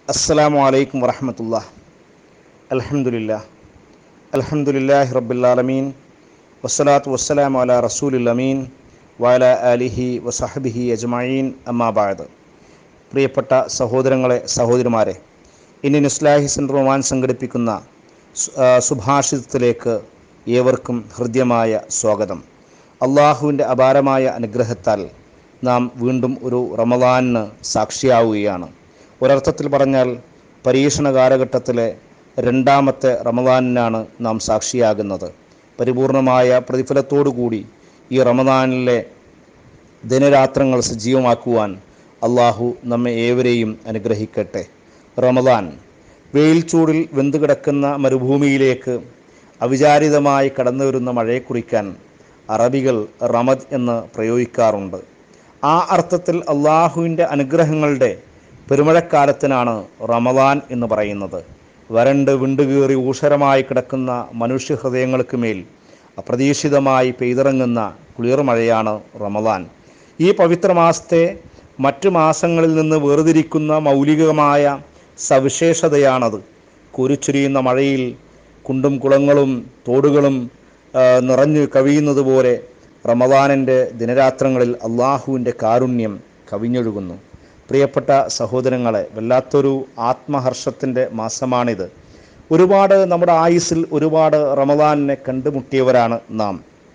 അസ്സലാമു അലൈക്കും വറഹമത്തുള്ള അൽഹംദുലില്ലാ അൽഹംദുലില്ലാഹി റബ്ബില്ലാലമീൻ വസ്സലാത്തു വസ്സലാമു അല റസൂലുൽ അമീൻ വഅല ആലിഹി വസഹബിഹി അജ്മഈൻ അമ്മാബാദ് പ്രിയപ്പെട്ട സഹോദരങ്ങളെ സഹോദരിമാരെ ഇന്ത്യൻ ഇസ്ലാഹി സെൻറ്റർ ഒമാൻ സംഘടിപ്പിക്കുന്ന സു- ആ, സുഭാഷിതത്തിലേക്ക് ഏവർക്കും ഹൃദ്യമായ സ്വാഗതം അള്ളാഹുവിൻ്റെ അപാരമായ അനുഗ്രഹത്താൽ നാം വീണ്ടും ഒരു റമദാനിന് സാക്ഷിയാവുകയാണ് ഒരർത്ഥത്തിൽ പറഞ്ഞാൽ പരീക്ഷണ കാലഘട്ടത്തിലെ രണ്ടാമത്തെ റമദാനിനാണ് നാം സാക്ഷിയാകുന്നത് പരിപൂർണമായ പ്രതിഫലത്തോടുകൂടി ഈ റമദാനിലെ ദിനരാത്രങ്ങൾ സജീവമാക്കുവാൻ അള്ളാഹു നമ്മെ ഏവരെയും അനുഗ്രഹിക്കട്ടെ റമദാൻ വെയിൽ ചൂടിൽ വെന്തുകിടക്കുന്ന മരുഭൂമിയിലേക്ക് അവിചാരിതമായി കടന്നു വരുന്ന മഴയെ കുറിക്കാൻ അറബികൾ റമദ് എന്ന് പ്രയോഗിക്കാറുണ്ട് ആ അർത്ഥത്തിൽ അള്ളാഹുവിൻ്റെ അനുഗ്രഹങ്ങളുടെ പെരുമഴക്കാലത്തിനാണ് റമദാൻ എന്ന് പറയുന്നത് വരണ്ട് വിണ്ടുകീറി ഊഷരമായി കിടക്കുന്ന മനുഷ്യഹൃദയങ്ങൾക്ക് മേൽ അപ്രതീക്ഷിതമായി പെയ്തിറങ്ങുന്ന കുളിർമഴയാണ് റമദാൻ ഈ പവിത്ര മാസത്തെ മറ്റു മാസങ്ങളിൽ നിന്ന് വേർതിരിക്കുന്ന മൗലികമായ സവിശേഷതയാണത് കുരിച്ചുരിയുന്ന മഴയിൽ കുണ്ടും കുളങ്ങളും തോടുകളും ആ, നിറഞ്ഞു കവിയുന്നത് പോലെ റമദാനിൻ്റെ ദിനരാത്രങ്ങളിൽ അള്ളാഹുവിൻ്റെ കാരുണ്യം കവിഞ്ഞൊഴുകുന്നു പ്രിയപ്പെട്ട സഹോദരങ്ങളെ വല്ലാത്തൊരു ആത്മഹർഷത്തിൻ്റെ മാസമാണിത് ഒരുപാട് നമ്മുടെ ആയുസ്സിൽ ഒരുപാട് റമദാനിനെ കണ്ടുമുട്ടിയവരാണ് നാം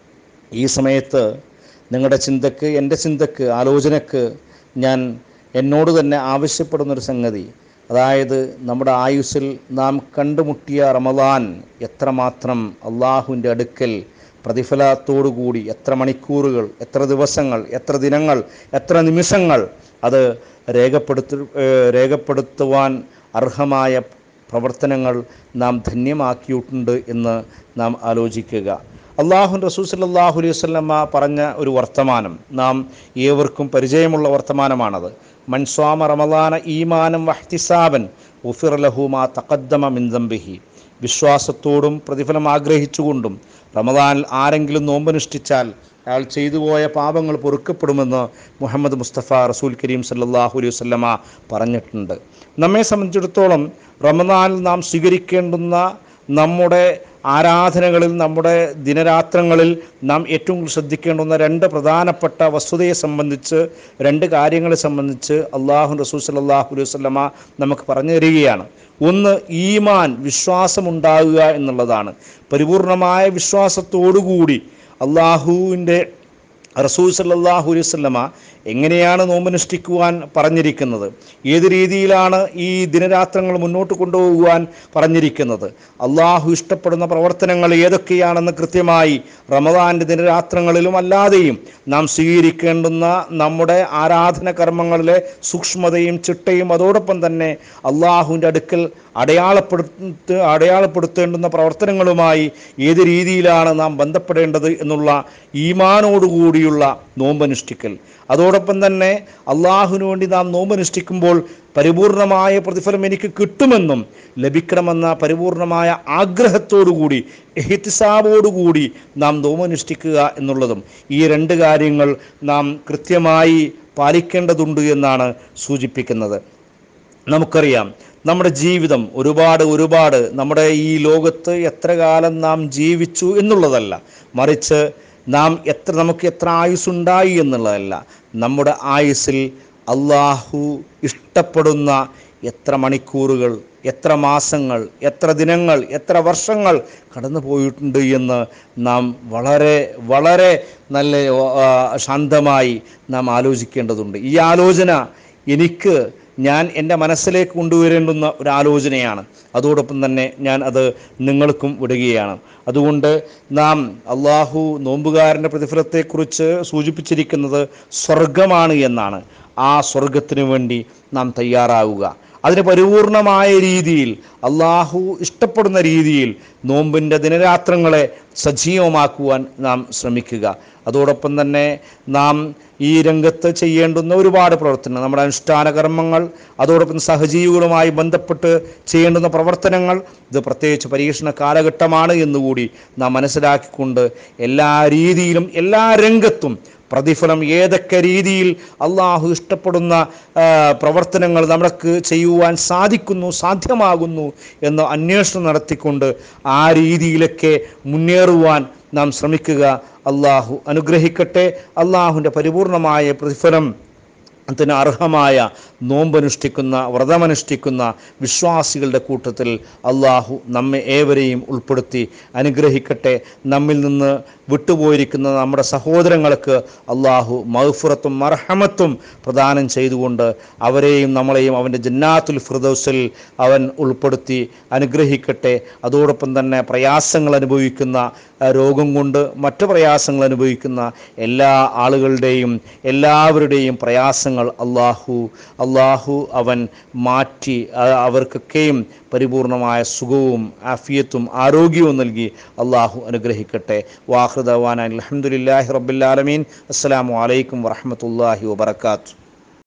ഈ സമയത്ത് നിങ്ങളുടെ ചിന്തക്ക് എൻ്റെ ചിന്തക്ക് ആലോചനക്ക് ഞാൻ എന്നോട് തന്നെ ആവശ്യപ്പെടുന്നൊരു സംഗതി അതായത് നമ്മുടെ ആയുസ്സിൽ നാം കണ്ടുമുട്ടിയ റമദാൻ എത്രമാത്രം അള്ളാഹുവിൻ്റെ അടുക്കൽ പ്രതിഫലത്തോടുകൂടി എത്ര മണിക്കൂറുകൾ എത്ര ദിവസങ്ങൾ എത്ര ദിനങ്ങൾ എത്ര നിമിഷങ്ങൾ അത് രേഖപ്പെടുത്തു ഏഹ് രേഖപ്പെടുത്തുവാൻ അർഹമായ പ്രവർത്തനങ്ങൾ നാം ധന്യമാക്കിയിട്ടുണ്ട് എന്ന് നാം ആലോചിക്കുക അള്ളാഹു റസൂൽ സല്ലല്ലാഹു അലൈഹി വസല്ലമ പറഞ്ഞ ഒരു വർത്തമാനം നാം ഏവർക്കും പരിചയമുള്ള വർത്തമാനമാണത് മൻസ്വാമ റമദാന ഈമാനം വഹ്തിസാബൻ ഉഫിർ ലഹുമാ തഖദ്ദമ മിൻ ദംബിഹി വിശ്വാസത്തോടും പ്രതിഫലം ആഗ്രഹിച്ചുകൊണ്ടും റമദാനിൽ ആരെങ്കിലും നോമ്പനുഷ്ഠിച്ചാൽ അയാൾ ചെയ്തു പോയ പാപങ്ങൾ പൊറുക്കപ്പെടുമെന്ന് മുഹമ്മദ് മുസ്തഫ റസൂൽ കരീം സല്ലല്ലാഹു അലൈഹി വസല്ലമ പറഞ്ഞിട്ടുണ്ട് നമ്മെ സംബന്ധിച്ചിടത്തോളം റമദാനിൽ നാം സ്വീകരിക്കേണ്ടുന്ന നമ്മുടെ ആരാധനകളിൽ നമ്മുടെ ദിനരാത്രങ്ങളിൽ നാം ഏറ്റവും കൂടുതൽ ശ്രദ്ധിക്കേണ്ടുന്ന രണ്ട് പ്രധാനപ്പെട്ട വസ്തുതയെ സംബന്ധിച്ച് രണ്ട് കാര്യങ്ങളെ സംബന്ധിച്ച് അള്ളാഹു റസൂൽ സല്ലല്ലാഹു അലൈഹി വസല്ലമ നമുക്ക് പറഞ്ഞു തരികയാണ് ഒന്ന് ഈമാൻ വിശ്വാസമുണ്ടാകുക എന്നുള്ളതാണ് പരിപൂർണമായ വിശ്വാസത്തോടുകൂടി അള്ളാഹുവിൻ്റെ റസൂൽ സല്ലല്ലാഹു അലൈഹി വസല്ലമ എങ്ങനെയാണ് നോമ്പനുഷ്ഠിക്കുവാൻ പറഞ്ഞിരിക്കുന്നത് ഏത് രീതിയിലാണ് ഈ ദിനരാത്രങ്ങൾ മുന്നോട്ട് കൊണ്ടുപോകുവാൻ പറഞ്ഞിരിക്കുന്നത് അള്ളാഹു ഇഷ്ടപ്പെടുന്ന പ്രവർത്തനങ്ങൾ ഏതൊക്കെയാണെന്ന് കൃത്യമായി റമദാൻ്റെ ദിനരാത്രങ്ങളിലും അല്ലാതെയും നാം സ്വീകരിക്കേണ്ടുന്ന നമ്മുടെ ആരാധന കർമ്മങ്ങളിലെ സൂക്ഷ്മതയും ചിട്ടയും അതോടൊപ്പം തന്നെ അള്ളാഹുവിൻ്റെ അടുക്കൽ അടയാളപ്പെടുത്ത അടയാളപ്പെടുത്തേണ്ടുന്ന പ്രവർത്തനങ്ങളുമായി ഏത് രീതിയിലാണ് നാം ബന്ധപ്പെടേണ്ടത് എന്നുള്ള ഈമാനോടുകൂടിയുള്ള നോമ്പനുഷ്ഠിക്കൽ അതോടൊപ്പം തന്നെ അള്ളാഹുവിന് വേണ്ടി നാം നോമ്പനുഷ്ഠിക്കുമ്പോൾ പരിപൂർണമായ പ്രതിഫലം എനിക്ക് കിട്ടുമെന്നും ലഭിക്കണമെന്ന പരിപൂർണമായ ആഗ്രഹത്തോടുകൂടി എഹിത്തിസാബോടുകൂടി നാം നോമ്പനുഷ്ഠിക്കുക എന്നുള്ളതും ഈ രണ്ട് കാര്യങ്ങൾ നാം കൃത്യമായി പാലിക്കേണ്ടതുണ്ട് എന്നാണ് സൂചിപ്പിക്കുന്നത് നമുക്കറിയാം നമ്മുടെ ജീവിതം ഒരുപാട് ഒരുപാട് നമ്മുടെ ഈ ലോകത്ത് എത്ര കാലം നാം ജീവിച്ചു എന്നുള്ളതല്ല മറിച്ച് നാം എത്ര നമുക്ക് എത്ര ആയുസ്സുണ്ടായി എന്നുള്ളതല്ല നമ്മുടെ ആയുസ്സിൽ അള്ളാഹു ഇഷ്ടപ്പെടുന്ന എത്ര മണിക്കൂറുകൾ എത്ര മാസങ്ങൾ എത്ര ദിനങ്ങൾ എത്ര വർഷങ്ങൾ കടന്നു പോയിട്ടുണ്ട് എന്ന് നാം വളരെ വളരെ നല്ല ആ, ശാന്തമായി നാം ആലോചിക്കേണ്ടതുണ്ട് ഈ ആലോചന എനിക്ക് ഞാൻ എൻ്റെ മനസ്സിലേക്ക് കൊണ്ടുവരേണ്ടുന്ന ഒരു ആലോചനയാണ് അതോടൊപ്പം തന്നെ ഞാൻ അത് നിങ്ങൾക്കും വിടുകയാണ് അതുകൊണ്ട് നാം അള്ളാഹു നോമ്പുകാരൻ്റെ പ്രതിഫലത്തെക്കുറിച്ച് സൂചിപ്പിച്ചിരിക്കുന്നത് സ്വർഗമാണ് എന്നാണ് ആ സ്വർഗത്തിന് വേണ്ടി നാം തയ്യാറാവുക അതിന് പരിപൂർണമായ രീതിയിൽ അള്ളാഹു ഇഷ്ടപ്പെടുന്ന രീതിയിൽ നോമ്പിൻ്റെ ദിനരാത്രങ്ങളെ സജീവമാക്കുവാൻ നാം ശ്രമിക്കുക അതോടൊപ്പം തന്നെ നാം ഈ രംഗത്ത് ചെയ്യേണ്ടുന്ന ഒരുപാട് പ്രവർത്തനങ്ങൾ നമ്മുടെ അനുഷ്ഠാന കർമ്മങ്ങൾ അതോടൊപ്പം സഹജീവികളുമായി ബന്ധപ്പെട്ട് ചെയ്യേണ്ടുന്ന പ്രവർത്തനങ്ങൾ ഇത് പ്രത്യേകിച്ച് പരീക്ഷണ കാലഘട്ടമാണ് എന്നുകൂടി നാം മനസ്സിലാക്കിക്കൊണ്ട് എല്ലാ രീതിയിലും എല്ലാ രംഗത്തും പ്രതിഫലം ഏതൊക്കെ രീതിയിൽ അള്ളാഹു ഇഷ്ടപ്പെടുന്ന ആ, പ്രവർത്തനങ്ങൾ നമുക്ക് ചെയ്യുവാൻ സാധിക്കുന്നു സാധ്യമാകുന്നു എന്ന അന്വേഷണം നടത്തിക്കൊണ്ട് ആ രീതിയിലൊക്കെ മുന്നേറുവാൻ നാം ശ്രമിക്കുക അള്ളാഹു അനുഗ്രഹിക്കട്ടെ അള്ളാഹുവിൻ്റെ പരിപൂർണമായ പ്രതിഫലം അതിന് അർഹമായ നോമ്പനുഷ്ഠിക്കുന്ന വ്രതമനുഷ്ഠിക്കുന്ന വിശ്വാസികളുടെ കൂട്ടത്തിൽ അള്ളാഹു നമ്മെ ഏവരെയും ഉൾപ്പെടുത്തി അനുഗ്രഹിക്കട്ടെ നമ്മിൽ നിന്ന് വിട്ടുപോയിരിക്കുന്ന നമ്മുടെ സഹോദരങ്ങൾക്ക് അള്ളാഹു മഹഫുറത്തും മർഹമത്തും പ്രദാനം ചെയ്തുകൊണ്ട് അവരെയും നമ്മളെയും അവൻ്റെ ജന്നാത്തുൽ ഫിർദൗസിൽ അവൻ ഉൾപ്പെടുത്തി അനുഗ്രഹിക്കട്ടെ അതോടൊപ്പം തന്നെ പ്രയാസങ്ങൾ അനുഭവിക്കുന്ന ആ, രോഗം കൊണ്ട് മറ്റു പ്രയാസങ്ങൾ അനുഭവിക്കുന്ന എല്ലാ ആളുകളുടെയും എല്ലാവരുടെയും പ്രയാസങ്ങൾ അള്ളാഹു അള്ളാഹു അവൻ മാറ്റി ആ, അവർക്കൊക്കെയും പരിപൂർണമായ സുഖവും ആഫിയത്തും ആരോഗ്യവും നൽകി അള്ളാഹു അനുഗ്രഹിക്കട്ടെ വാഹൃദവാൻ അലഹമുല്ലാഹി റബ്ബുലാലമീൻ അസ്സലാമു അലൈക്കും വറഹമത്തല്ലാഹി വബർക്കാത്തു